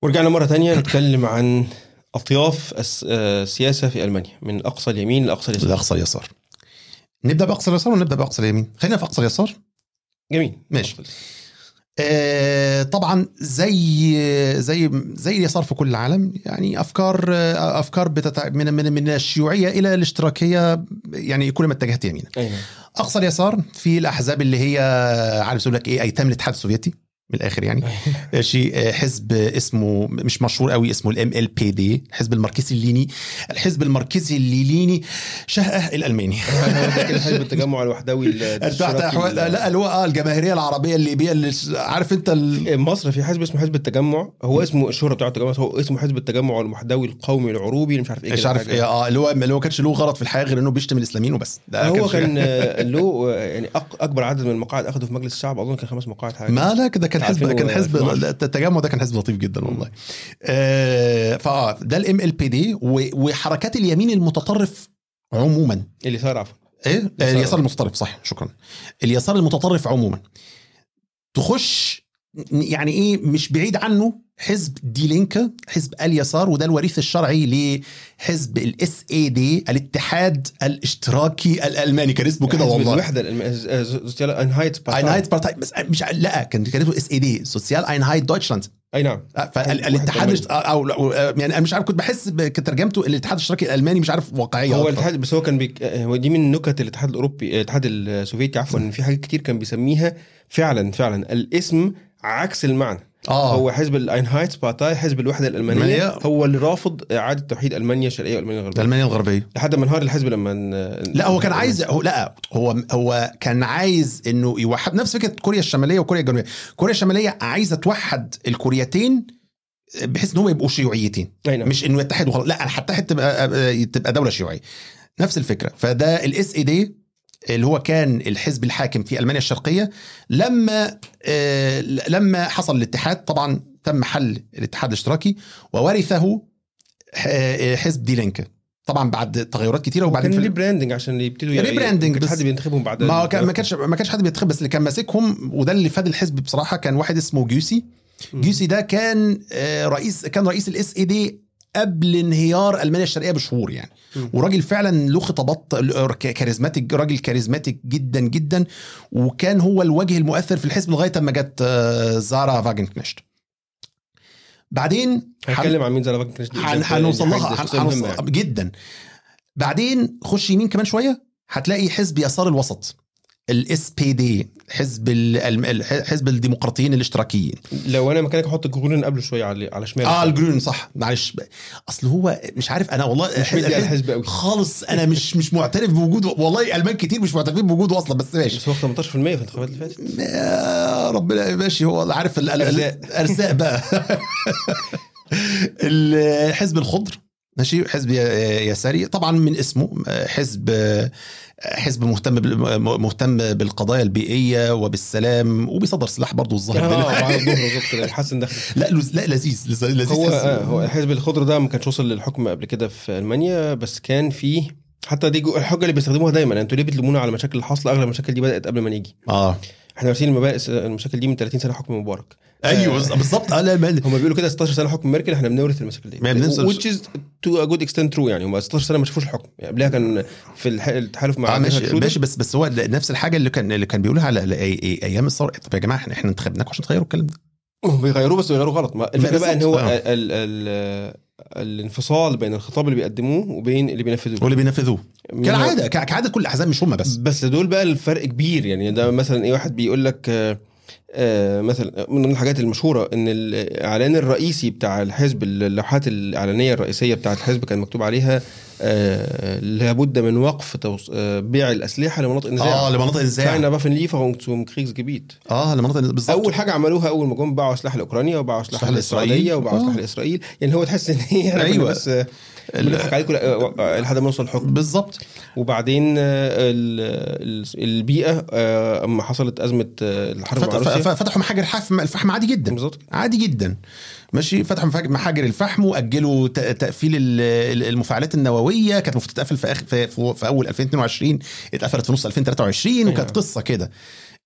ورجعنا مرة تانية نتكلم عن أطياف الس- آه، السياسة في ألمانيا من أقصى اليمين لأقصى اليسار لاقصى اليسار نبدا باقصى اليسار ولا نبدا باقصى اليمين خلينا في اقصى اليسار جميل ماشي. آه طبعا زي زي زي اليسار في كل العالم يعني افكار آه، افكار بتتع... من من من الشيوعيه الى الاشتراكيه يعني كل ما اتجهت يمينا أيوة. اقصى اليسار في الاحزاب اللي هي عارف يقول لك ايه ايتام الاتحاد السوفيتي من الاخر يعني شيء حزب اسمه مش مشهور قوي اسمه الام ال بي دي الحزب الماركسي الليني الحزب الماركسي الليني شهقه الالماني ده كده حزب التجمع الوحدوي ال- تحت الاشتراكي أحوال- لا اللي هو اه الجماهيريه العربيه الليبيه اللي عارف انت ال... في مصر في حزب اسمه حزب التجمع هو اسمه الشهرة بتاعه التجمع هو اسمه حزب التجمع المحدوي القومي العروبي اللي مش عارف ايه مش كده عارف حاجة. ايه اه اللي هو اللي هو كانش له غرض في الحياه غير انه بيشتم الاسلاميين وبس ده هو كانش- كان آه، له آه، يعني أق- اكبر عدد من المقاعد اخده في مجلس الشعب اظن كان خمس مقاعد حاجه ما لا كده كان حزب كان حزب 2012. التجمع ده كان حزب لطيف جدا والله آه فاه ده الام ال بي دي وحركات اليمين المتطرف عموما اللي صار عفوا ايه اليسار. اليسار المتطرف صح شكرا اليسار المتطرف عموما تخش يعني ايه مش بعيد عنه حزب دي لينكا حزب اليسار وده الوريث الشرعي لحزب الاس اي دي الاتحاد الاشتراكي الالماني كان اسمه كده حزب والله الوحده الألم- سوسيال انهايت اينهايت بارتاي بس مش لا كان كانته اس اي دي سوسيال اينهايت دويتشلاند اي نعم فالاتحاد وحدة او أو- يعني انا مش عارف كنت بحس ب- كترجمته الاتحاد الاشتراكي الالماني مش عارف واقعيه هو أكتر. الاتحاد بس هو كان بيك... هو دي من نكت الاتحاد الاوروبي الاتحاد السوفيتي عفوا ان في حاجات كتير كان بيسميها فعلا فعلا الاسم عكس المعنى اه هو حزب الاينهايت بارتاي حزب الوحده الالمانيه ألمانية. هو اللي رافض اعاده توحيد المانيا الشرقيه والمانيا الغربيه الالمانيه الغربيه لحد ما انهار الحزب لما لا هو كان عايز هو لا هو هو كان عايز انه يوحد نفس فكره كوريا الشماليه وكوريا الجنوبيه كوريا الشماليه عايزه توحد الكوريتين بحيث ان هم يبقوا شيوعيتين أي نعم. مش انه يتحدوا خلاص لا هتحد تبقى تبقى دوله شيوعيه نفس الفكره فده الاس اي دي اللي هو كان الحزب الحاكم في المانيا الشرقيه لما آه، لما حصل الاتحاد طبعا تم حل الاتحاد الاشتراكي وورثه ح- حزب دي لينكا طبعا بعد تغيرات كتيره وبعدين وبعدين كان في ريبراندنج عشان يبتدوا يعني ريبراندنج كان بس- حد بينتخبهم بعد ما هو كان- ما ال- كانش ما كانش حد بيتخب بس اللي كان ماسكهم وده اللي فاد الحزب بصراحه كان واحد اسمه جيوسي مم. جيوسي ده كان آه، رئيس كان رئيس الاس اي دي قبل انهيار المانيا الشرقيه بشهور يعني مم. وراجل فعلا له خطابات ك- كاريزماتيك راجل كاريزماتيك جدا جدا وكان هو الوجه المؤثر في الحزب لغايه اما جت آه، زارا فاجنكنشت بعدين هنتكلم عن مين زي فاكر هن- هنوصل لها هن- هنوصل جدا بعدين خش يمين كمان شويه هتلاقي حزب يسار الوسط الاس بي دي حزب ال- الم- حزب الديمقراطيين الاشتراكيين لو انا مكانك احط الجرون قبله شويه على على شمال اه الجرون صح معلش اصل هو مش عارف انا والله مش مدي على الحزب قوي خالص انا مش مش معترف بوجوده والله المان كتير مش معترفين بوجوده اصلا بس ماشي بس هو 18% في الانتخابات اللي فاتت يا ربنا ماشي هو عارف ال- ال- أرزاق. الارزاق بقى الحزب الخضر ماشي حزب ي- يساري طبعا من اسمه حزب حزب مهتم بال- مهتم بالقضايا البيئيه وبالسلام وبيصدر سلاح برضه الظاهر اه ده. بعد الظهر بالظبط كده يحسن دخل لا لز- لا لذيذ لذ- لذيذ هو حزب. آه هو الحزب الخضر ده ما كانش وصل للحكم قبل كده في المانيا بس كان فيه حتى دي جو- الحجه اللي بيستخدموها دايما انتوا ليه بتلومونا على المشاكل اللي حاصله اغلب المشاكل دي بدات قبل ما نيجي اه احنا عارفين المبادئ المشاكل دي من 30 سنه حكم مبارك ايوه آه، بالظبط اه لا ما- هم بيقولوا كده 16 سنه حكم ميركل احنا بنورث المشاكل دي ما بننسى- which is to a good extent true يعني هم 16 سنه ما شافوش الحكم يعني قبلها كان في الح- التحالف مع اه ماشي جبهة شرودر. ماشي بس بس هو نفس الحاجه اللي كان اللي كان بيقولها على على أي- أي- ايام الثوره طب يا جماعه احنا احنا انتخبناكم عشان تغيروا الكلام ده هم بيغيروه بس بيغيروه غلط ما الفكره بقى ان هو بالظبط. ال ال ال الانفصال بين الخطاب اللي بيقدموه وبين اللي بينفذوه واللي بينفذوه من كالعاده ك- كعاده كل الاحزاب مش هم بس بس دول بقى الفرق كبير يعني ده مثلا ايه واحد بيقول لك آه، آه، مثلا من ضمن الحاجات المشهوره ان الاعلان الرئيسي بتاع الحزب اللوحات الاعلانيه الرئيسيه بتاعت الحزب كان مكتوب عليها آه، لابد من وقف توص- آه، بيع الاسلحه لمناطق النزاع اه لمناطق النزاع كاين بافن ليفرونج zum Kriegsgebiet اه لمناطق النزاع بالظبط اول حاجه عملوها اول ما جم باعوا سلاح لاوكرانيا وباعوا سلاح سلاح لاسرائيل لإسرائيل. وباعوا آه. سلاح لاسرائيل يعني هو تحس ان هي احنا كنا أيوة. بس آه، بنضحك عليكم لا، آه، لحد ما نوصل الحكم بالظبط وبعدين آه، ال- ال- البيئه آه، اما حصلت ازمه آه، الحرب مع فت- روسيا ف- فتحوا محاجر الفحم الفحم عادي جدا بالظبط عادي جدا ماشي فتحوا مفاج- محاجر الفحم واجلوا ت- تقفيل ال- ال- المفاعلات النوويه كانت المفروض تتقفل في, آخر في, في, في اول 2022 اتقفلت في نص 2023 وكانت أيوة. قصه كده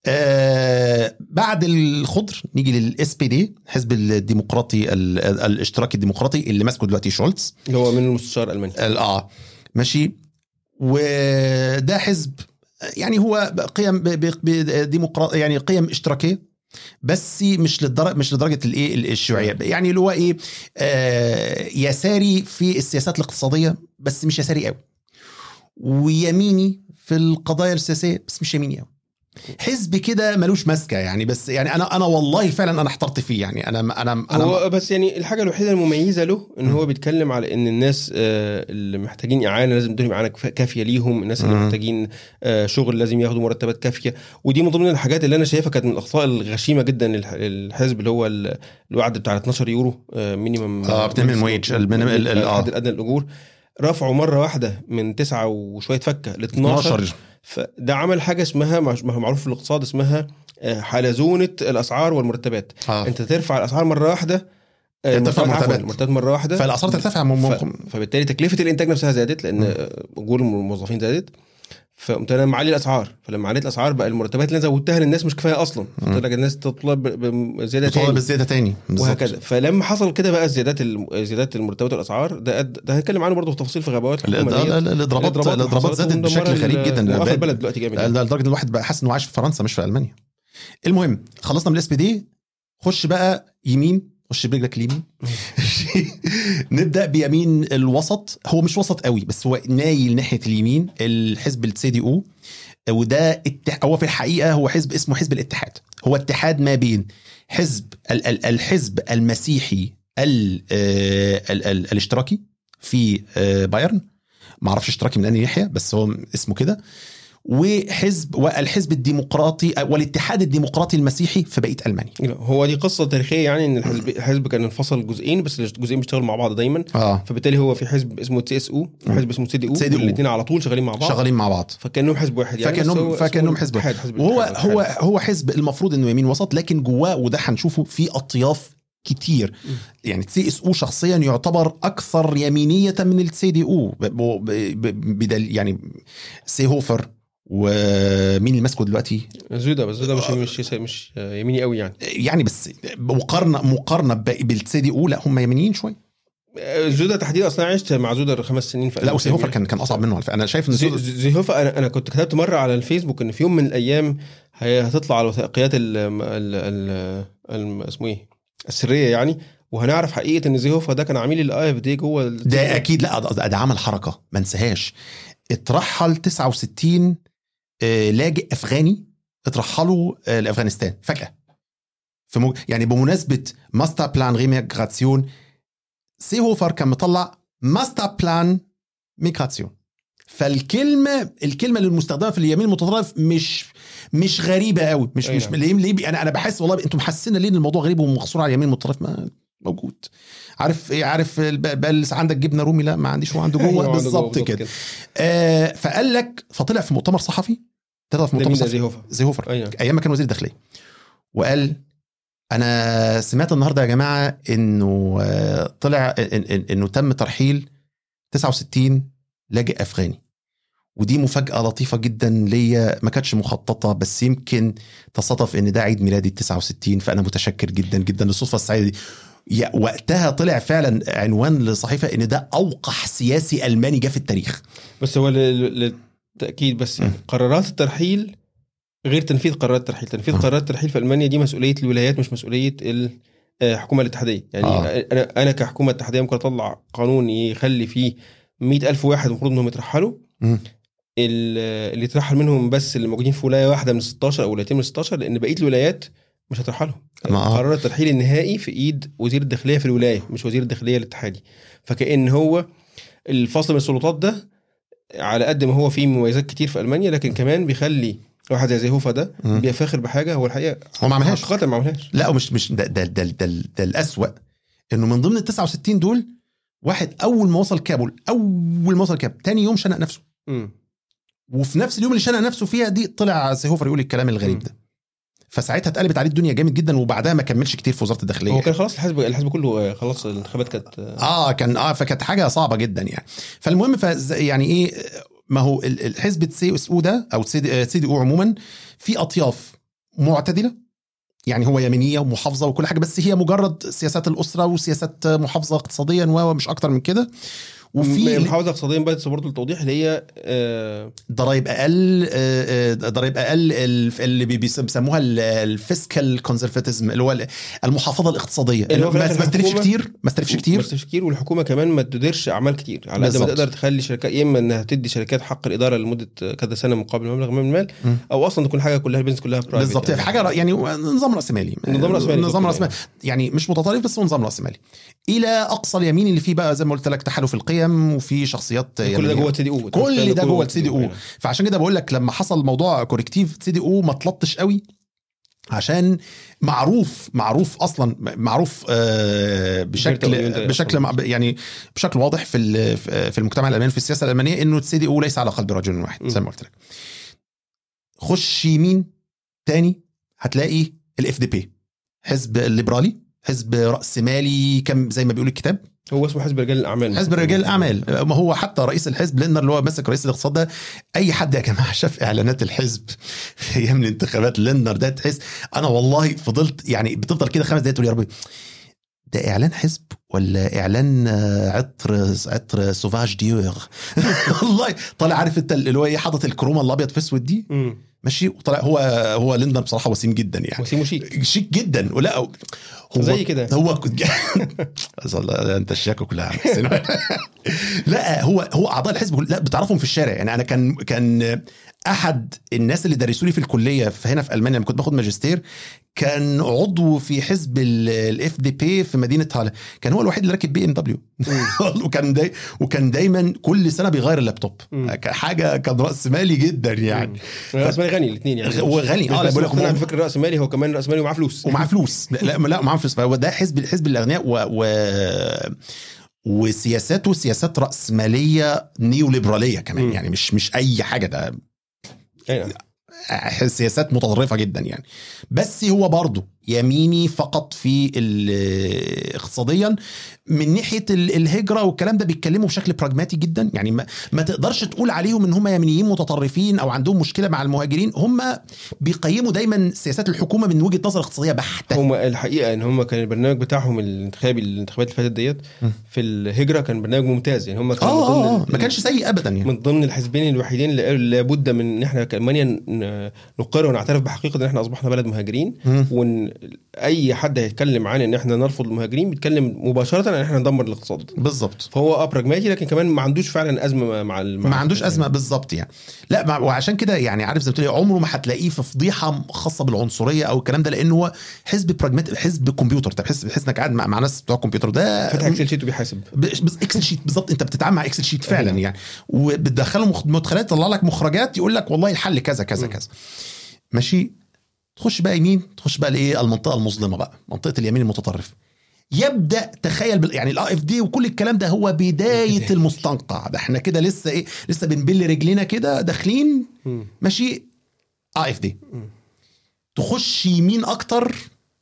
آه بعد الخضر نيجي للاس بي دي حزب الديمقراطي ال- الاشتراكي الديمقراطي اللي ماسكه دلوقتي شولتز اللي هو من المستشار الالماني ال- اه ماشي وده حزب يعني هو قيم بديمقراطية يعني قيم اشتراكيه بس مش للدرجه مش لدرجه الايه الشيوعيه يعني اللي هو ايه آه يساري في السياسات الاقتصاديه بس مش يساري قوي ويميني في القضايا السياسيه بس مش يميني قوي حزب كده ملوش ماسكه يعني بس يعني انا انا والله فعلا انا احترت فيه يعني انا انا انا هو بس يعني الحاجه الوحيده المميزه له ان هو بيتكلم على ان الناس آه، اللي محتاجين اعانه لازم يدوني اعانه كفا- كافيه ليهم الناس اللي مم. محتاجين آه، شغل لازم ياخدوا مرتبات كافيه ودي من ضمن الحاجات اللي انا شايفها كانت من الاخطاء الغشيمه جدا للح- للحزب اللي هو ال- الوعد بتاع 12 يورو مينيمم اه بتعمل ويج المينيمم ال- ال- الحد اه الادنى للاجور رفعوا مره واحده من تسعة وشويه فكه ل 12 12 فده عمل حاجه اسمها مع- ما هو معروف في الاقتصاد اسمها آه، حلزونه الاسعار والمرتبات اه انت ترفع الاسعار مره واحده آه، ترفع عفواً، المرتبات. المرتبات مره واحده فالاسعار ترتفع ف... ممكن فبالتالي تكلفه الانتاج نفسها زادت لان مم. آه، اجور الموظفين زادت فقمت انا معلي الاسعار فلما عليت الاسعار بقى المرتبات اللي انا زودتها للناس مش كفايه اصلا مم. قلت لك الناس تطلب ب- بزياده بتطلب تاني بالزياده تاني بالظبط. وهكذا فلما حصل كده بقى زيادات الم- زيادات المرتبات والاسعار ده أد... ده هنتكلم عنه برضه في تفاصيل في غابات ال- الحكومة ال- ديت. ال- الاضرابات اللي الاضرابات حصلت زادت ومدمرة بشكل غريب ال- جدا موقف بقت- البلد دلوقتي جامد يعني. لدرجه ان الواحد بقى حاسس انه عايش في فرنسا مش في المانيا المهم خلصنا من الاس بي دي خش بقى يمين خش برجلك اليمين نبدا بيمين الوسط هو مش وسط قوي بس هو نايل ناحيه اليمين الحزب السي دي او وده اتح... هو في الحقيقه هو حزب اسمه حزب الاتحاد هو اتحاد ما بين حزب ال... ال... الحزب المسيحي ال... آه، ال... ال... الاشتراكي في آه، بايرن ما اعرفش اشتراكي من انهي ناحيه بس هو اسمه كده وحزب والحزب الديمقراطي والاتحاد الديمقراطي المسيحي في بقيه المانيا لا، هو دي قصه تاريخيه يعني ان الحزب الحزب كان انفصل جزئين بس الجزئين بيشتغلوا مع بعض دايما اه فبالتالي هو في حزب اسمه تي اس او وحزب اسمه سي دي او CDU. الاثنين على طول شغالين مع بعض شغالين مع بعض فكانهم حزب واحد يعني فكأنهم- بس هو فكأنهم اسمه حزب الاتحاد، حزب وهو الاتحاد. هو هو حزب المفروض انه يمين وسط لكن جواه وده هنشوفه في اطياف كتير يعني تي اس او شخصيا يعتبر اكثر يمينيه من السي دي او بدل يعني سيهوفر ومين اللي ماسكه دلوقتي زودا بس زودا مش مش مش يميني قوي يعني يعني بس مقارنه مقارنه بالسي دي او لا هم يمينيين شويه زودا تحديدا اصلا عشت مع زودا خمس سنين في لا وسيهوفر كان كان اصعب منه على فكرة. انا شايف ان زي- سيهوفر- زي- زيهوفا انا انا كنت كتبت مره على الفيسبوك ان في يوم من الايام هي هتطلع الوثائقيات ال ال ال ال- اسمه ايه السريه يعني وهنعرف حقيقه ان زيهوفا ده كان عميل الاي اف دي جوه ال- ده اكيد لا ده, ده عمل حركه ما انساهاش اترحل 69 آه، لاجئ افغاني اترحلوا آه، لافغانستان فجاه في مج... يعني بمناسبه ماستر بلان ريميغراسيون سيهوفر كان مطلع ماستر بلان ميغراسيون فالكلمه الكلمه اللي المستخدمه في اليمين المتطرف مش مش غريبه قوي مش أي مش نعم. ليه ليه انا انا بحس والله انتم حاسين ليه ان الموضوع غريب ومقصور على اليمين المتطرف ما موجود عارف ايه عارف الب- بل عندك جبنه رومي لا ما عنديش هو عنده أيوة، جوه عنده بالظبط كده آه فقال لك فطلع في مؤتمر صحفي طلع في ده مؤتمر مين ده صحفي زيهوفا زيهوفر اي نعم ايام ما كان وزير الداخليه وقال انا سمعت النهارده يا جماعه انه آه، طلع إن إن انه تم ترحيل 69 لاجئ افغاني ودي مفاجاه لطيفه جدا ليا ما كانتش مخططه بس يمكن تصادف ان ده عيد ميلادي ال 69 فانا متشكر جدا جدا للصدفه السعيده دي يا- وقتها طلع فعلا عنوان لصحيفه ان ده اوقح سياسي الماني جه في التاريخ بس هو لل- للتاكيد بس يعني قرارات الترحيل غير تنفيذ قرارات الترحيل تنفيذ آه. قرارات الترحيل في المانيا دي مسؤوليه الولايات مش مسؤوليه ال- آه، الحكومه الاتحاديه يعني آه. انا انا كحكومه اتحاديه ممكن اطلع قانون يخلي فيه مئة ألف واحد المفروض انهم يترحلوا مم. ال- اللي يترحل منهم بس اللي موجودين في ولايه واحده من 16 او ولايتين من 16 لان بقيه الولايات مش هترحلهم ما آه. قرار الترحيل النهائي في ايد وزير الداخليه في الولايه مش وزير الداخليه الاتحادي فكأن هو الفصل من السلطات ده على قد ما هو فيه مميزات كتير في المانيا لكن كمان بيخلي واحد زي زيهوفا ده مم. بيفاخر بحاجه هو الحقيقه هو ما عملهاش حقيقه ما عملهاش لا ومش مش ده ده ده, ده, ده الأسوأ انه من ضمن ال 69 دول واحد اول ما وصل كابول اول ما وصل كابول تاني يوم شنق نفسه مم. وفي نفس اليوم اللي شنق نفسه فيها دي طلع سيهوفر يقول الكلام الغريب مم. ده فساعتها اتقلبت عليه الدنيا جامد جدا وبعدها ما كملش كتير في وزاره الداخليه هو كان خلاص الحزب الحزب كله آه، خلاص الانتخابات كانت آه، اه كان اه فكانت حاجه صعبه جدا يعني فالمهم فز يعني ايه ما هو ال- الحزب السي اس او ده او سي دي او عموما في اطياف معتدله يعني هو يمينيه ومحافظه وكل حاجه بس هي مجرد سياسات الاسره وسياسات محافظه اقتصاديا ومش اكتر من كده وفي وفي محافظه اقتصاديا بس برضه التوضيح اللي هي آه ضرائب اقل آه، آه، ضرائب اقل الف- اللي بي- بيس- بيسموها الفيسكال كونزرفاتيزم اللي هو المحافظه الاقتصاديه اللي هو في ما الآخر ما استلفش الحكومة- كتير ما استلفش كتير بس كتير والحكومه كمان ما تديرش اعمال كتير على قد ما بالظبط. تقدر تخلي شركات يا اما انها تدي شركات حق الاداره لمده كذا سنه مقابل مبلغ من المال مم. او اصلا تكون حاجه كلها البيزنس كلها private بالظبط يعني. في حاجه يعني نظام راسمالي نظام رأسمالي نظام بالظبط راسمالي يعني مش متطرف بس هو نظام راسمالي الى اقصى اليمين اللي فيه بقى زي ما قلت لك تحالف القيم وفي شخصيات كل ده يمينية. جوه تي دي او كل ده جوه السي دي او يعني. فعشان كده بقول لك لما حصل موضوع كوركتيف سي دي او ما تلطش قوي عشان معروف معروف اصلا معروف آه، غير بشكل تقريباً ده بشكل أصلاً. مع- يعني بشكل واضح في ال- في المجتمع الالماني في السياسه الالمانيه انه السي دي او ليس على قلب رجل واحد زي ما قلت لك خش يمين تاني هتلاقي الاف دي بي حزب الليبرالي حزب راسمالي كم زي ما بيقول الكتاب هو اسمه حزب رجال الاعمال حزب رجال الاعمال ما هو حتى رئيس الحزب لينر اللي هو ماسك رئيس الاقتصاد ده اي حد يا جماعه شاف اعلانات الحزب في ايام الانتخابات لينر ده تحس انا والله فضلت يعني بتفضل كده خمس دقايق تقول يا ربي ده اعلان حزب ولا اعلان آه، عطر عطر سوفاج ديور والله طالع عارف انت اللي هو ايه حاطط الكرومه الابيض في اسود دي مم. ماشي وطلع هو هو ليندر بصراحه وسيم جدا يعني وسيم وشيك شيك جدا ولا هو زي كده. هو والله انت الشياكه كلها عم حسين. لا هو هو اعضاء الحزب كل- لا بتعرفهم في الشارع يعني انا كان كان احد الناس اللي درسوا لي في الكليه في هنا في المانيا لما كنت باخد ماجستير كان عضو في حزب الاف دي بي في مدينه هاله كان هو الوحيد اللي راكب بي ام دبليو وكان داي وكان دايما كل سنه بيغير اللابتوب مم. كان حاجه كان راس مالي جدا يعني راس مالي غني الاثنين يعني هو غني، اه، لا، لا بقول بقول لك لك هو- بفكر راس مالي هو كمان راس مالي ومعاه فلوس ومعاه فلوس لا لا, لا معاه فلوس فهو ده حزب حزب الاغنياء و, و وسياساته سياسات راسماليه نيو ليبراليه كمان مم. يعني مش مش اي حاجه ده يعني سياسات متطرفه جدا يعني بس هو برضه يميني فقط في ال- اقتصاديا من ناحيه ال- الهجره والكلام ده بيتكلموا بشكل براجماتي جدا يعني ما, ما تقدرش تقول عليهم ان هم يمينيين متطرفين او عندهم مشكله مع المهاجرين هم بيقيموا دايما سياسات الحكومه من وجهه نظر اقتصاديه بحته هم الحقيقه ان هم كان البرنامج بتاعهم الانتخابي الانتخابات اللي فاتت ديت م. في الهجره كان برنامج ممتاز يعني هم كانوا اه من ضمن اه, آه ال- ما كانش سيء ابدا يعني من ضمن الحزبين الوحيدين اللي قالوا لابد من ان احنا كالمانيا ن- نقر ونعترف بحقيقه ان احنا اصبحنا بلد مهاجرين مم. وان اي حد هيتكلم عن ان احنا نرفض المهاجرين بيتكلم مباشره ان احنا ندمر الاقتصاد بالظبط فهو اه براجماتي لكن كمان ما عندوش فعلا ازمه مع ال- مع ما عندوش الحكومة. ازمه بالظبط يعني لا مع- وعشان كده يعني عارف زي ما بتقولي عمره ما هتلاقيه في فضيحه خاصه بالعنصريه او الكلام ده لان هو حزب براجماتي حزب كمبيوتر انت بتحس بتحس انك قاعد مع, مع ناس بتوع كمبيوتر ده فتح اكسل شيت وبيحاسب ب- بس اكسل شيت بالظبط انت بتتعامل مع اكسل شيت فعلا أيوة. يعني وبتدخله مخ- مدخلات يطلع لك مخرجات يقول لك والله الحل كذا كذا م. كذا ماشي تخش بقى يمين تخش بقى لايه المنطقه المظلمه بقى منطقه اليمين المتطرف يبدا تخيل بال... يعني الاي اف دي وكل الكلام ده هو بدايه بداية. المستنقع ده احنا كده لسه ايه لسه بنبل رجلينا كده داخلين مم. ماشي اي اف دي مم. تخش يمين اكتر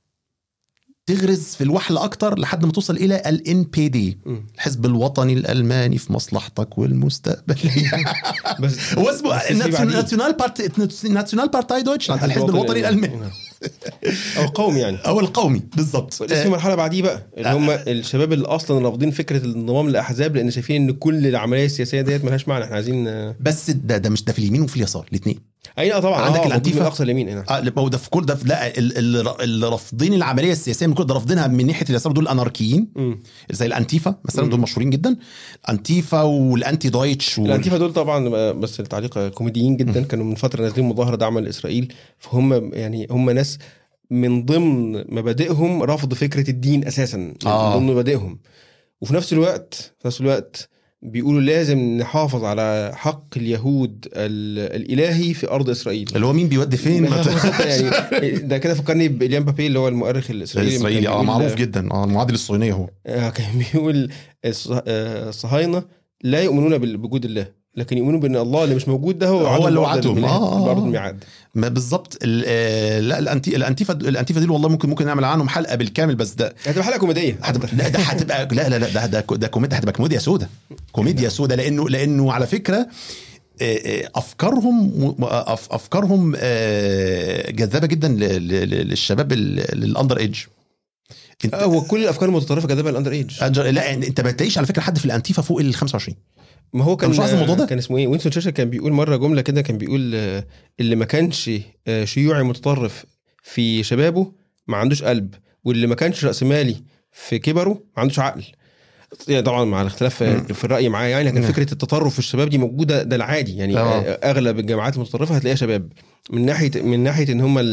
تغرز في الوحل اكتر لحد ما توصل الى الان بي دي مم. الحزب الوطني الالماني في مصلحتك والمستقبل بس هو اسمه بس في بعديه. ناسيونال بارتي ناسيونال بارتاي دويتشلاند الحزب الوطني الالماني او القومي يعني او القومي بالظبط لسه في مرحله بعديه بقى اللي هم الشباب اللي اصلا رافضين فكره الانضمام لاحزاب لان شايفين ان كل العمليه السياسيه ديت ملهاش معنى احنا عايزين بس ده ده مش ده في اليمين وفي اليسار الاثنين اي اه طبعا عندك آه، الأنتيفا. موجود من اقصى اليمين هنا اه لا، ما هو ده في كل ده في لا ال- ال- اللي رافضين العمليه السياسيه من كل ده رافضينها من ناحيه اليسار دول الاناركيين مم. زي الانتيفا مثلا مم. دول مشهورين جدا انتيفا والانتي دويتش وال... الانتيفا دول طبعا بس التعليق كوميديين جدا كانوا من فتره نازلين مظاهره دعما لاسرائيل فهم يعني هم ناس من ضمن مبادئهم رفض فكره الدين اساسا من آه. ضمن مبادئهم وفي نفس الوقت في نفس الوقت بيقولوا لازم نحافظ على حق اليهود ال- الالهي في ارض اسرائيل اللي هو مين بيودي فين ما ت- يعني ده كده فكرني باليان بابي اللي هو المؤرخ الاسرائيلي لما الاسرائيلي كان اه بيقول- معروف جدا اه المعادل الصهيونيه هو آه، كان بيقول الص- آه، الصهاينه لا يؤمنون بال- بوجود الله لكن يؤمنون بان الله اللي مش موجود ده هو هو وعدهم اللي بأرض وعدهم. الميلاد- آه، آه، بأرض آه. الميعاد ما بالظبط ال- آه، لا الانتي الانتيفا الانتيفا دي والله ممكن ممكن نعمل عنهم حلقه بالكامل بس ده هتبقى حلقه كوميديه هتبقى لا ده هتبقى لا لا لا ده ده ده كوميديا هتبقى كوميديا سودا كوميديا سودا لانه لانه على فكره آه، آه، افكارهم أف- افكارهم آه، جذابه جدا ل- ل- ل- للشباب ال- الاندر ايدج انت آه، هو كل الافكار المتطرفه جاذبه الاندر ايج أنجر- لا انت ما تلاقيش على فكره حد في الانتيفا فوق ال 25 ما هو كان مش لاحظ الموضوع ده؟ كان اسمه ايه وينستون تشرشل كان بيقول مره جمله كده كان بيقول آه، اللي ما كانش آه، شيوعي متطرف في شبابه ما عندوش قلب واللي ما كانش راسمالي في كبره ما عندوش عقل يعني طبعا مع الاختلاف مم. في الراي معاه يعني لكن نعم. فكره التطرف في الشباب دي موجوده ده العادي يعني آه. آه، اغلب الجامعات المتطرفه هتلاقيها شباب من ناحيه من ناحيه ان هم ال-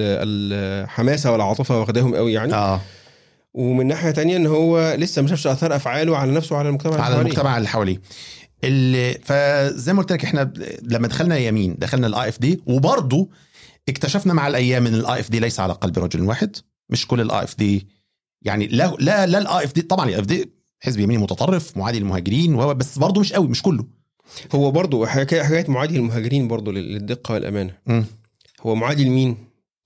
ال- الحماسه والعاطفه واخداهم قوي يعني اه ومن ناحيه تانية ان هو لسه ما شافش اثار افعاله على نفسه وعلى المجتمع اللي على حواليه. المجتمع اللي حواليه اللي فزي ما قلت لك احنا لما دخلنا يمين دخلنا الاي اف دي وبرضه اكتشفنا مع الايام ان الاي اف دي ليس على قلب رجل واحد مش كل الاي اف دي يعني لا لا لا الاي اف دي طبعا الاي اف دي حزب يميني متطرف معادي للمهاجرين وهو بس برضه مش قوي مش كله هو برضه حكايه حكايه معادي للمهاجرين برضه لل- للدقه والامانه مم. هو معادي لمين؟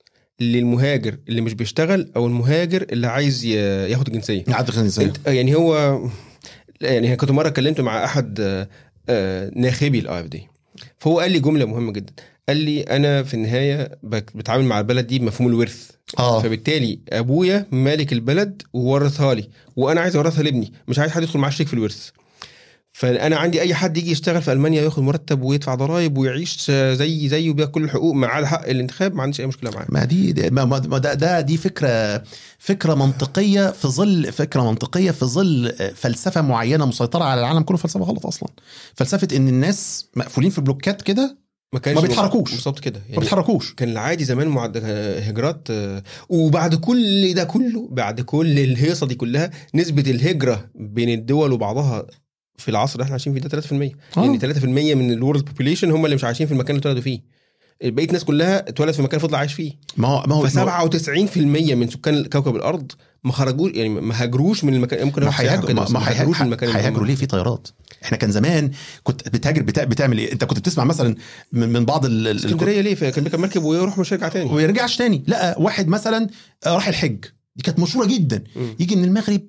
للمهاجر اللي مش بيشتغل او المهاجر اللي عايز ي- ياخد الجنسيه عاد خلينا انت يعني هو يعني كنت مره اتكلمت مع احد آه، آه، ناخبي الاي اف دي فهو قال لي جمله مهمه جدا قال لي انا في النهايه بك- بتعامل مع البلد دي بمفهوم الورث اه فبالتالي ابويا مالك البلد وورثها لي وانا عايز اورثها لابني مش عايز حد يدخل معاه شريك في الورث فانا عندي اي حد يجي يشتغل في المانيا وياخد مرتب ويدفع ضرائب ويعيش زي زيه وبياخد كل الحقوق ما عدا حق الانتخاب ما عنديش اي مشكله معاه ما دي دي- ما ما ما ده, ده دي فكره فكره منطقيه في ظل فكره منطقيه في ظل فلسفه معينه مسيطره على العالم كله فلسفه غلط اصلا فلسفه ان الناس مقفولين في بلوكات كده ما كانش ما بيتحركوش. بالظبط كده ما يعني بيتحركوش كان العادي زمان معد... هجرات آه، وبعد كل ده كله بعد كل الهيصه دي كلها نسبه الهجره بين الدول وبعضها في العصر اللي احنا عايشين فيه ده 3% آه. يعني 3% من الورلد بوبيليشن هم اللي مش عايشين في المكان اللي اتولدوا فيه بقيه الناس كلها اتولد في مكان فضل عايش فيه ما هو ما هو ف 97% من سكان كوكب الارض ما خرجوش يعني ما هاجروش من المكان ممكن ما يروحوا سياحة هيهاجروا كده، ما بس ما ما هاجروش من هيهاجروا المكان اللي هم هيهاجروا ليه في طيارات احنا كان زمان كنت بتهاجر بتا... بتعمل ايه انت كنت بتسمع مثلا من, من بعض ال... ال- اسكندريه ليه كان بيركب مركب ويروح مش يرجع تاني ويرجعش تاني لا واحد مثلا آه، راح الحج دي كانت مشهوره جدا مم. يجي من المغرب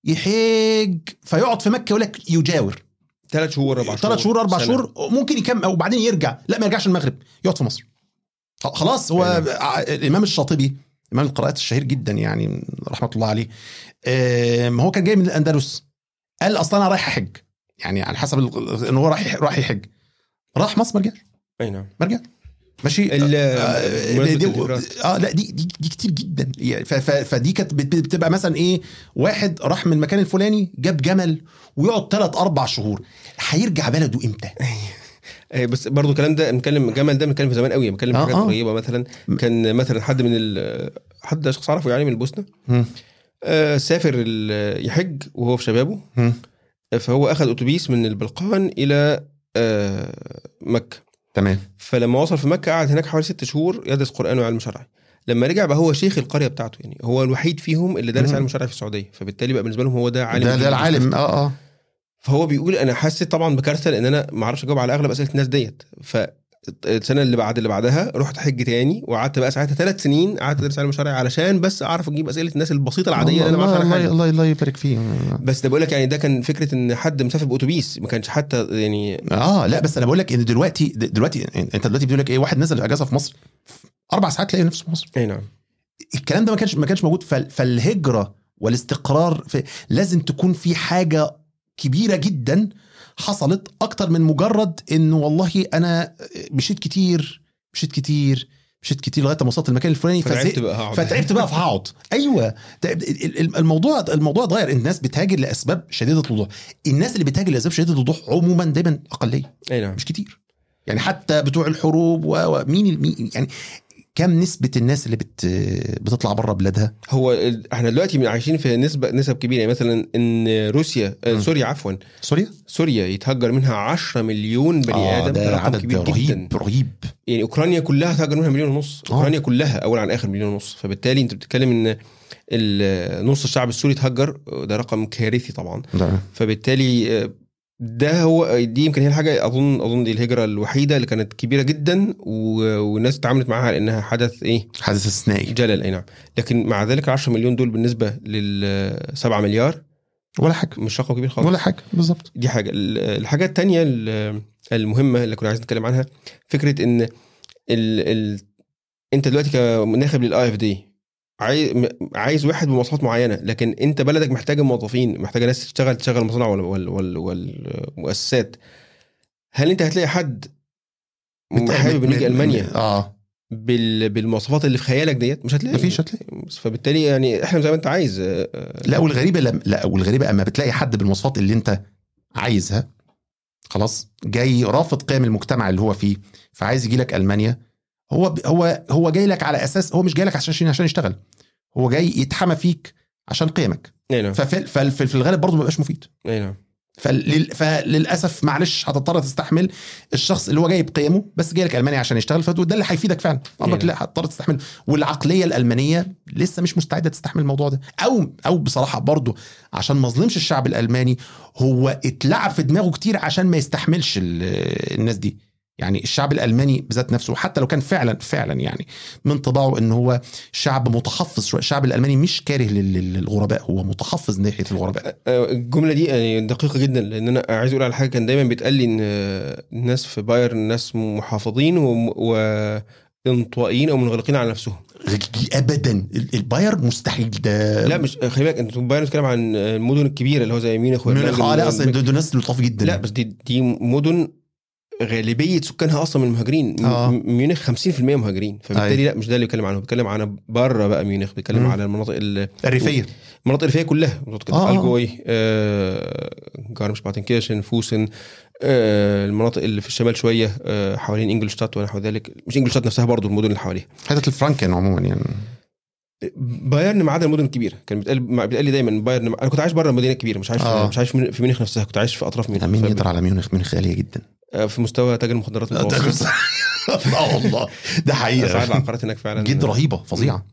يحج فيقعد في مكه يقول لك يجاور ثلاث شهور اربع شهور ثلاث شهور اربع سنة. شهور ممكن يكمل وبعدين يرجع لا ما يرجعش المغرب يقعد في مصر خلاص هو أي ع- الامام الشاطبي امام القراءات الشهير جدا يعني رحمه الله عليه آم، هو كان جاي من الاندلس قال اصلا انا رايح احج يعني على حسب ال- ان هو راح راح يحج راح مصر ما رجعش اي نعم ما رجعش ماشي ال- آه، بمناسبة دي- الهجرات. اه لا دي دي, دي كتير جدا يعني ف- ف- فدي كانت بت- بتبقى مثلا ايه واحد راح من المكان الفلاني جاب جمل ويقعد ثلاث اربع شهور هيرجع بلده امتى؟ آه، بس برضو الكلام ده بنتكلم جمل ده بنتكلم في زمان قوي بنتكلم في آه، حاجات آه. قريبه مثلا كان مثلا حد من ال حد شخص اعرفه يعني من البوسنه مم. آه، سافر ال- يحج وهو في شبابه مم. آه، فهو اخذ اتوبيس من البلقان الى آه، مكه تمام فلما وصل في مكه قعد هناك حوالي ست شهور يدرس قران وعلم شرعي لما رجع بقى هو شيخ القريه بتاعته يعني هو الوحيد فيهم اللي درس مم. علم شرعي في السعوديه فبالتالي بقى بالنسبه لهم هو ده عالم ده دين ده العالم مستفتي. اه اه فهو بيقول انا حسيت طبعا بكارثه لان انا ما اعرفش اجاوب على اغلب اسئله الناس ديت فالسنه اللي بعد اللي بعدها رحت حج تاني وقعدت بقى ساعتها ثلاث سنين قعدت ادرس علم شرعي علشان بس اعرف اجيب اسئله الناس البسيطه العاديه اللي انا ما الله, اعرفش عنها الله, حاجه الله, الله يبارك فيه بس ده بقول لك يعني ده كان فكره ان حد مسافر باتوبيس ما كانش حتى يعني اه لا بس انا بقول لك ان دلوقتي دلوقتي انت دلوقتي بتقول لك ايه واحد نزل اجازه في مصر اربع ساعات تلاقي نفسه في مصر اي نعم الكلام ده ما كانش ما كانش موجود فال- فالهجره والاستقرار في لازم تكون في حاجه كبيره جدا حصلت اكتر من مجرد انه والله انا مشيت كتير مشيت كتير مشيت كتير لغايه ما وصلت المكان الفلاني فتعبت فزهقت بقى هقعد فتعبت بقى فهقعد ايوه ده- ال- ال- الموضوع الموضوع اتغير الناس بتهاجر لاسباب شديده الوضوح الناس اللي بتهاجر لاسباب شديده الوضوح عموما دايما اقليه اي نعم مش كتير يعني حتى بتوع الحروب و- ومين المين يعني كم نسبة الناس اللي بت بتطلع بره بلادها؟ هو ال- احنا دلوقتي عايشين في نسبه نسب كبيره يعني مثلا ان روسيا آه، مم. سوريا عفوا سوريا؟ سوريا يتهجر منها 10 مليون بني ادم ده رقم عدد كبير رهيب جدا رهيب يعني اوكرانيا كلها تهجر منها مليون ونص آه. اوكرانيا كلها اول عن اخر مليون ونص فبالتالي انت بتتكلم ان ال- نص الشعب السوري اتهجر ده رقم كارثي طبعا ده فبالتالي آه، ده هو دي يمكن هي الحاجه اظن اظن دي الهجره الوحيده اللي كانت كبيره جدا و- والناس اتعاملت معاها على انها حدث ايه حدث استثنائي جلل اي نعم لكن مع ذلك 10 مليون دول بالنسبه لل 7 مليار ولا حاجه مش رقم كبير خالص ولا حاجه بالظبط دي حاجه ال- الحاجه التانية ال- المهمه اللي كنا عايزين نتكلم عنها فكره ان ال... ال... انت دلوقتي كناخب للاي اف دي عايز عايز واحد بمواصفات معينه لكن انت بلدك محتاجه موظفين محتاجه ناس تشتغل تشغل المصانع وال... وال... وال... والمؤسسات هل انت هتلاقي حد حابب انه يجي المانيا اه بال... بالمواصفات اللي في خيالك ديت مش هتلاقي مفيش هتلاقي فبالتالي يعني احنا زي ما انت عايز آه، آه، لا والغريبه لم... لا والغريبه اما بتلاقي حد بالمواصفات اللي انت عايزها خلاص جاي رافض قيم المجتمع اللي هو فيه فعايز يجي لك المانيا هو ب... هو هو جاي لك على اساس هو مش جاي لك عشان عشان يشتغل هو جاي يتحمى فيك عشان قيمك اي نعم ففي, ففي في الغالب برضه ما بيبقاش مفيد اي نعم فلل... فللاسف معلش هتضطر تستحمل الشخص اللي هو جاي بقيمه بس جاي لك المانيا عشان يشتغل فده اللي هيفيدك فعلا امرك إيه. لا هتضطر تستحمل والعقليه الالمانيه لسه مش مستعده تستحمل الموضوع ده او او بصراحه برضه عشان ما اظلمش الشعب الالماني هو اتلعب في دماغه كتير عشان ما يستحملش ال- الناس دي يعني الشعب الالماني بذات نفسه حتى لو كان فعلا فعلا يعني من طباعه ان هو شعب متحفظ شويه الشعب الالماني مش كاره لل- للغرباء هو متحفظ ناحيه الغرباء آه، الجمله دي يعني دقيقه جدا لان انا عايز اقول على حاجه كان دايما بيتقال لي ان آه، الناس في بايرن ناس محافظين وم- وانطوائيين او منغلقين على نفسهم ابدا ال- الباير مستحيل ده لا مش خلي بالك انت بايرن بتتكلم عن المدن الكبيره اللي هو زي ميونخ ميونخ اه لا وإرلانجن اصلا دول دول ناس لطاف جدا لا بس دي دي مدن غالبيه سكانها اصلا من المهاجرين م- آه. ميونخ 50% مهاجرين فبالتالي لا مش ده اللي بيتكلم عنه بيتكلم عن بره بقى ميونخ بيتكلم مم. على المناطق ال- الريفيه المناطق الريفيه كلها مناطق آه، آه. الجوي آه جارمش باتنكيرشن فوسن آه المناطق اللي في الشمال شويه آه حوالين انجلشتات ونحو ذلك مش انجلشتات نفسها برضو المدن اللي حواليها حته الفرانكن عموما يعني بايرن ما عدا المدن الكبيره كان بيتقال بيتقال لي دايما بايرن انا كنت عايش بره المدينه الكبيره مش عايش آه. مش عايش في في ميونخ نفسها كنت عايش في اطراف ميونخ مين ف- يقدر على ميونخ ميونخ غاليه جدا آه، في مستوى تاجر المخدرات المتوسط اه والله ده اسعار حقيقه العقارات هناك فعلا جد رهيبه فظيعه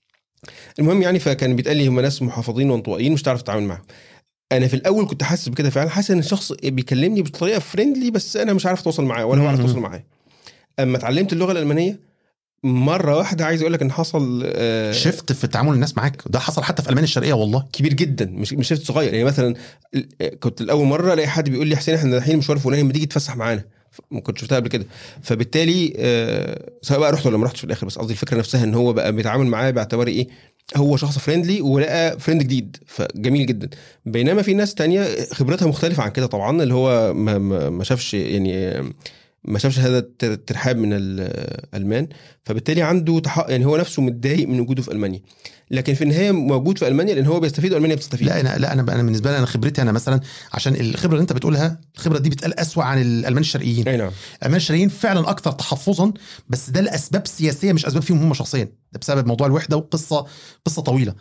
المهم يعني فكان بيتقال لي هم ناس محافظين وانطوائيين مش تعرف تتعامل معاهم انا في الاول كنت حاسس بكده فعلا حاسس ان الشخص بيكلمني بطريقه فريندلي بس انا مش عارف اتواصل معاه ولا هو عارف مم. يتواصل معاه اما اتعلمت اللغه الالمانيه مره واحده عايز اقول لك ان حصل آه، شفت في تعامل الناس معاك ده حصل حتى في المانيا الشرقيه والله كبير جدا مش مش شفت صغير يعني مثلا ال- كنت الاول مره الاقي حد بيقول لي حسين احنا رايحين مشوار فلاني ما تيجي تتفسح معانا ف- ما كنت شفتها قبل كده فبالتالي آه، سواء بقى رحت ولا ما رحتش في الاخر بس قصدي الفكره نفسها ان هو بقى بيتعامل معايا باعتبار ايه هو شخص فريندلي ولقى فريند جديد فجميل جدا بينما في ناس تانية خبرتها مختلفه عن كده طبعا اللي هو ما, ما, ما شافش يعني آه، ما شافش هذا الت- الترحاب من الالمان فبالتالي عنده تح... يعني هو نفسه متضايق من وجوده في المانيا لكن في النهايه موجود في المانيا لان هو بيستفيد والمانيا بتستفيد لا انا لا انا انا بالنسبه لي انا خبرتي انا مثلا عشان الخبره اللي انت بتقولها الخبره دي بتقال اسوا عن الالمان الشرقيين اي نعم الالمان الشرقيين فعلا اكثر تحفظا بس ده لاسباب سياسيه مش اسباب فيهم هم شخصيا ده بسبب موضوع الوحده وقصه قصه طويله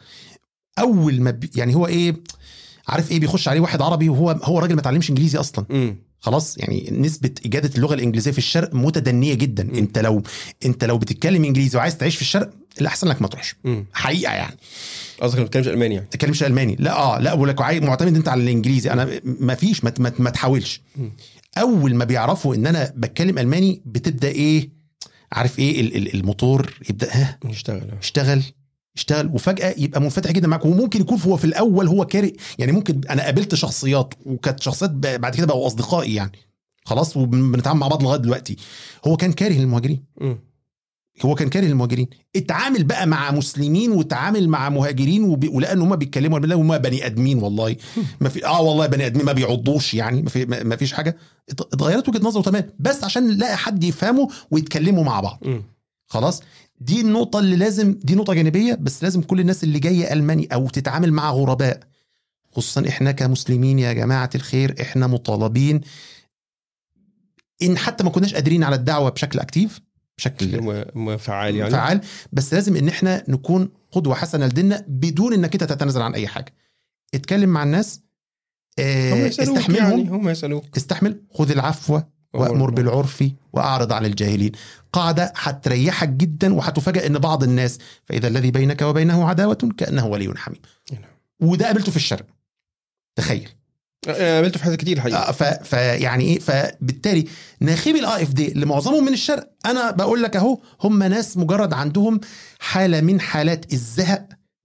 اول ما بي يعني هو ايه عارف ايه بيخش عليه واحد عربي وهو هو راجل ما اتعلمش انجليزي اصلا امم خلاص يعني نسبه اجاده اللغه الانجليزيه في الشرق متدنيه جدا م. انت لو انت لو بتتكلم انجليزي وعايز تعيش في الشرق الاحسن لك ما تروحش امم حقيقه يعني قصدك ما بتتكلمش الماني يعني ما تتكلمش الماني لا اه لا بقول لك عاي- معتمد انت على الانجليزي انا ما فيش ما, ما, ما تحاولش م. اول ما بيعرفوا ان انا بتكلم الماني بتبدا ايه عارف ايه ال- ال- الموتور يبدا ها يشتغل اشتغل اشتغل وفجاه يبقى منفتح جدا معاك وممكن يكون هو في الاول هو كاره يعني ممكن انا قابلت شخصيات وكانت شخصيات ب- بعد كده بقوا اصدقائي يعني خلاص وبنتعامل مع بعض لغايه دلوقتي هو كان كاره المهاجرين امم هو كان كاره المهاجرين اتعامل بقى مع مسلمين وتعامل مع مهاجرين وب... ولقى ان هم بيتكلموا بالله هم بني ادمين والله ما في اه والله بني ادمين ما بيعضوش يعني ما, في... ما ما فيش حاجه ات- اتغيرت وجهه نظره تمام بس عشان نلاقي حد يفهمه ويتكلموا مع بعض امم خلاص دي النقطة اللي لازم دي نقطة جانبية بس لازم كل الناس اللي جاية ألماني أو تتعامل مع غرباء خصوصا إحنا كمسلمين يا جماعة الخير إحنا مطالبين إن حتى ما كناش قادرين على الدعوة بشكل أكتيف بشكل م- م- فعال يعني فعال بس لازم ان احنا نكون قدوه حسنه لديننا بدون انك انت تتنازل عن اي حاجه اتكلم مع الناس آه، هم يسالوك استحملهم يعني هم يسالوك استحمل خذ العفو وامر بالعرف واعرض عن الجاهلين قاعده هتريحك جدا وهتفاجئ ان بعض الناس فاذا الذي بينك وبينه عداوه كانه ولي حميم نعم. وده قابلته في الشرق تخيل أنا قابلته في حاجات كتير الحقيقه آه، ف... فيعني ايه فبالتالي ناخبي الاي اف دي اللي معظمهم من الشرق انا بقول لك اهو هم ناس مجرد عندهم حاله من حالات الزهق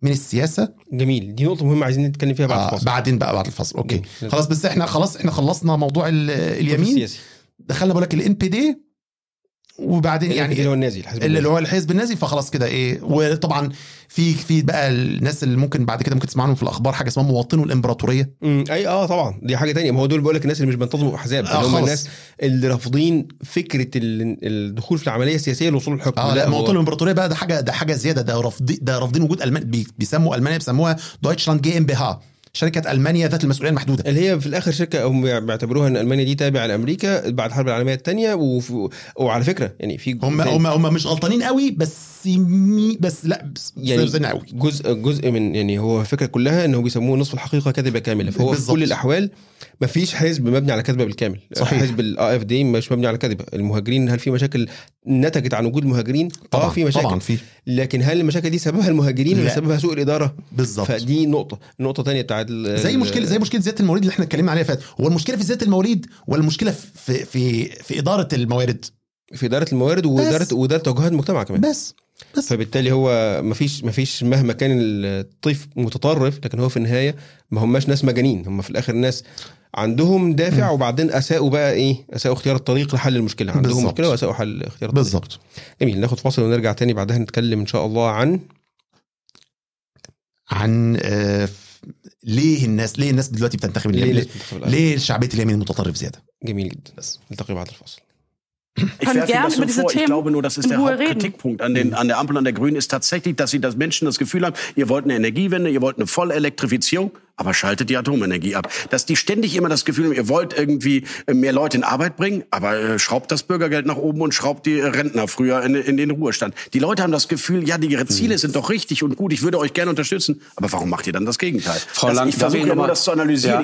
من السياسه جميل دي نقطه مهمه عايزين نتكلم فيها بعد آه الفاصل بعدين بقى بعد الفصل اوكي جميل. خلاص بس احنا خلاص احنا خلصنا موضوع ال- اليمين السياسي دخلنا بقول لك الان بي دي وبعدين يعني اللي يعني هو النازي الحزب اللي النازي. هو الحزب النازي فخلاص كده ايه وطبعا في في بقى الناس اللي ممكن بعد كده ممكن تسمع عنهم في الاخبار حاجه اسمها مواطنو الامبراطوريه امم اي اه طبعا دي حاجه تانية ما هو دول بقول لك الناس اللي مش بينتظموا احزاب آه اللي هم خالص. الناس اللي رافضين فكره ال- الدخول في العمليه السياسيه للوصول للحكم اه لا هو- مواطنو الامبراطوريه بقى ده حاجه ده حاجه زياده ده رافضين ده رافضين وجود المان بي- بيسموا المانيا بيسموها دويتشلاند جي ام بي ها شركه المانيا ذات المسؤوليه المحدوده اللي هي في الاخر شركه هم بيعتبروها ان المانيا دي تابعه لامريكا بعد الحرب العالميه الثانيه وف... وعلى فكره يعني في هم هم هم مش غلطانين قوي بس مي بس لا بس يعني يعني قوي جزء جزء من يعني هو الفكره كلها انه بيسموه نصف الحقيقه كذبه كامله فهو بالظبط. في كل الاحوال ما فيش حزب مبني على كذبه بالكامل صحيح. حزب الاي اف دي مش مبني على كذبه المهاجرين هل في مشاكل نتجت عن وجود مهاجرين طبعا اه في مشاكل طبعا في لكن هل المشاكل دي سببها المهاجرين ولا لا. سببها سوء الاداره بالظبط فدي نقطه النقطه الثانيه بتاعت ال- زي ال- مشكله زي مشكله زياده الموارد اللي احنا اتكلمنا عليها فات هو المشكله في زياده الموارد ولا المشكله في في في اداره الموارد في اداره الموارد واداره واداره توجهات المجتمع كمان بس بس فبالتالي هو مفيش مفيش مهما كان الطيف متطرف لكن هو في النهايه ما هماش ناس مجانين هم في الاخر ناس عندهم دافع وبعدين اساءوا بقى ايه اساءوا اختيار الطريق لحل المشكله عندهم بالظبط. مشكله واساءوا حل اختيار الطريق بالظبط جميل ناخد فاصل ونرجع تاني بعدها نتكلم ان شاء الله عن عن آه، ف- ليه الناس ليه الناس دلوقتي بتنتخب ليه اليمين لازم تنتخب الأهلي؟ ليه شعبيه اليمين متطرف زياده جميل جدا بس نلتقي بعد الفاصل Ich kann werfe Ihnen gerne das über nur diese vor. Ich Themen glaube nur, das ist in der Ruhe reden. Hauptkritikpunkt an, den, an der Ampel, an der Grünen, ist tatsächlich, dass sie das Menschen das Gefühl haben, ihr wollt eine Energiewende, ihr wollt eine volle Elektrifizierung, aber schaltet die Atomenergie ab. Dass die ständig immer das Gefühl haben, ihr wollt irgendwie äh, mehr Leute in Arbeit bringen, aber äh, schraubt das Bürgergeld nach oben und schraubt die Rentner früher in, in den Ruhestand. Die Leute haben das Gefühl, ja, die, ihre Ziele sind doch richtig und gut, ich würde euch gerne unterstützen, aber warum macht ihr dann das Gegenteil? Frau das, Lang, ich darf ich versuche ja noch nur mal- das zu analysieren. Ja.